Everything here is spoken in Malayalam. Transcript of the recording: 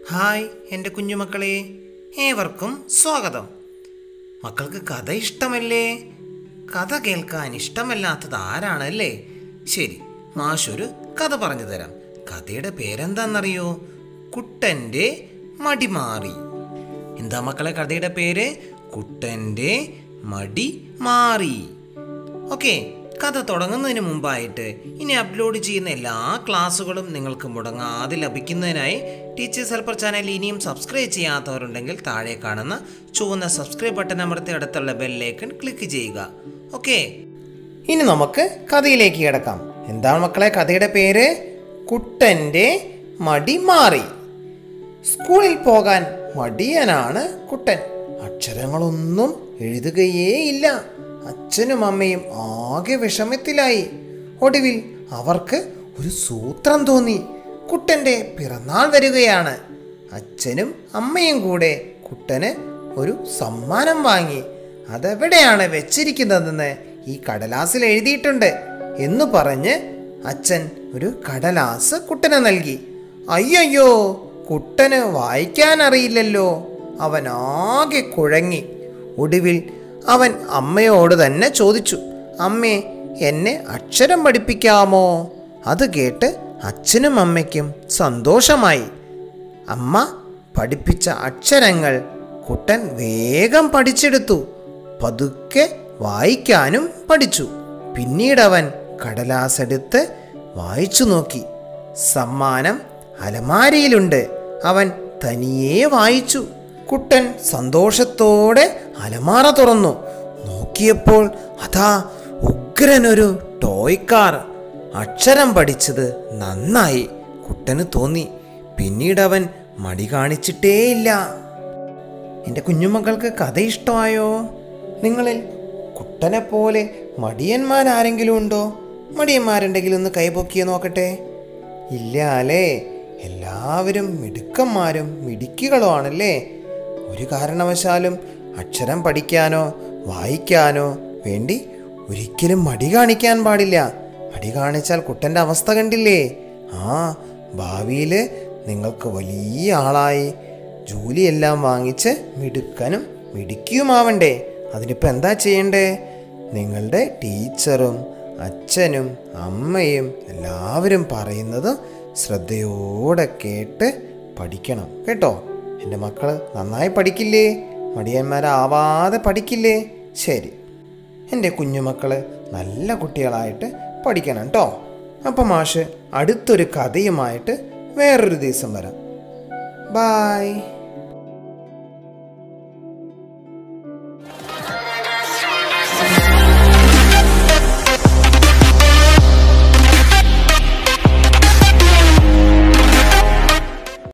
ഹായ് എൻ്റെ കുഞ്ഞുമക്കളെ ഏവർക്കും സ്വാഗതം മക്കൾക്ക് കഥ ഇഷ്ടമല്ലേ കഥ കേൾക്കാൻ ഇഷ്ടമല്ലാത്തത് ആരാണല്ലേ ശരി മാഷൊരു കഥ പറഞ്ഞു തരാം കഥയുടെ പേരെന്താണെന്നറിയോ കുട്ടൻ്റെ മടിമാറി എന്താ മക്കളെ കഥയുടെ പേര് കുട്ടൻ്റെ മടി മാറി ഓക്കെ കഥ തുടങ്ങുന്നതിന് മുമ്പായിട്ട് ഇനി അപ്ലോഡ് ചെയ്യുന്ന എല്ലാ ക്ലാസ്സുകളും നിങ്ങൾക്ക് മുടങ്ങാതെ ലഭിക്കുന്നതിനായി ടീച്ചേഴ്സ് ഹെൽപ്പർ ചാനൽ ഇനിയും സബ്സ്ക്രൈബ് ചെയ്യാത്തവരുണ്ടെങ്കിൽ താഴെ കാണുന്ന ചുവന്ന സബ്സ്ക്രൈബ് ബട്ടൺ അമർത്തി അടുത്തുള്ള ബെല്ലേക്കൺ ക്ലിക്ക് ചെയ്യുക ഓക്കെ ഇനി നമുക്ക് കഥയിലേക്ക് കിടക്കാം എന്താണ് മക്കളെ കഥയുടെ പേര് കുട്ടൻ്റെ മടി മാറി സ്കൂളിൽ പോകാൻ മടിയനാണ് കുട്ടൻ അക്ഷരങ്ങളൊന്നും എഴുതുകയേ ഇല്ല അച്ഛനും അമ്മയും ആകെ വിഷമത്തിലായി ഒടുവിൽ അവർക്ക് ഒരു സൂത്രം തോന്നി കുട്ടൻ്റെ പിറന്നാൾ വരികയാണ് അച്ഛനും അമ്മയും കൂടെ കുട്ടന് ഒരു സമ്മാനം വാങ്ങി അതെവിടെയാണ് വെച്ചിരിക്കുന്നതെന്ന് ഈ കടലാസിൽ എഴുതിയിട്ടുണ്ട് എന്ന് പറഞ്ഞ് അച്ഛൻ ഒരു കടലാസ് കുട്ടന് നൽകി അയ്യയ്യോ കുട്ടന് വായിക്കാൻ അറിയില്ലല്ലോ അവൻ ആകെ കുഴങ്ങി ഒടുവിൽ അവൻ അമ്മയോട് തന്നെ ചോദിച്ചു അമ്മേ എന്നെ അക്ഷരം പഠിപ്പിക്കാമോ അത് കേട്ട് അച്ഛനും അമ്മയ്ക്കും സന്തോഷമായി അമ്മ പഠിപ്പിച്ച അക്ഷരങ്ങൾ കുട്ടൻ വേഗം പഠിച്ചെടുത്തു പതുക്കെ വായിക്കാനും പഠിച്ചു പിന്നീടവൻ കടലാസെടുത്ത് വായിച്ചു നോക്കി സമ്മാനം അലമാരയിലുണ്ട് അവൻ തനിയെ വായിച്ചു കുട്ടൻ സന്തോഷത്തോടെ അലമാറ തുറന്നു നോക്കിയപ്പോൾ അതാ ഉഗ്രനൊരു ടോയ് കാർ അക്ഷരം പഠിച്ചത് നന്നായി കുട്ടന് തോന്നി പിന്നീട് അവൻ മടി കാണിച്ചിട്ടേയില്ല എൻ്റെ കുഞ്ഞുമക്കൾക്ക് കഥ ഇഷ്ടമായോ നിങ്ങളിൽ കുട്ടനെ പോലെ മടിയന്മാരാരെങ്കിലും ഉണ്ടോ മടിയന്മാരുണ്ടെങ്കിൽ ഒന്ന് കൈപൊക്കിയ നോക്കട്ടെ ഇല്ല അല്ലേ എല്ലാവരും മിടുക്കന്മാരും മിടുക്കികളുമാണല്ലേ ഒരു കാരണവശാലും അക്ഷരം പഠിക്കാനോ വായിക്കാനോ വേണ്ടി ഒരിക്കലും മടി കാണിക്കാൻ പാടില്ല മടി കാണിച്ചാൽ കുട്ടൻ്റെ അവസ്ഥ കണ്ടില്ലേ ആ ഭാവിയിൽ നിങ്ങൾക്ക് വലിയ ആളായി ജോലിയെല്ലാം വാങ്ങിച്ച് മിടുക്കനും മിടുക്കിയുമാവണ്ടേ അതിനിപ്പോൾ എന്താ ചെയ്യണ്ടേ നിങ്ങളുടെ ടീച്ചറും അച്ഛനും അമ്മയും എല്ലാവരും പറയുന്നത് ശ്രദ്ധയോടെ കേട്ട് പഠിക്കണം കേട്ടോ എൻ്റെ മക്കൾ നന്നായി പഠിക്കില്ലേ മടിയന്മാരാവാതെ പഠിക്കില്ലേ ശരി എൻ്റെ കുഞ്ഞുമക്കൾ നല്ല കുട്ടികളായിട്ട് പഠിക്കണം കേട്ടോ അപ്പം മാഷ് അടുത്തൊരു കഥയുമായിട്ട് വേറൊരു ദിവസം വരാം ബായ്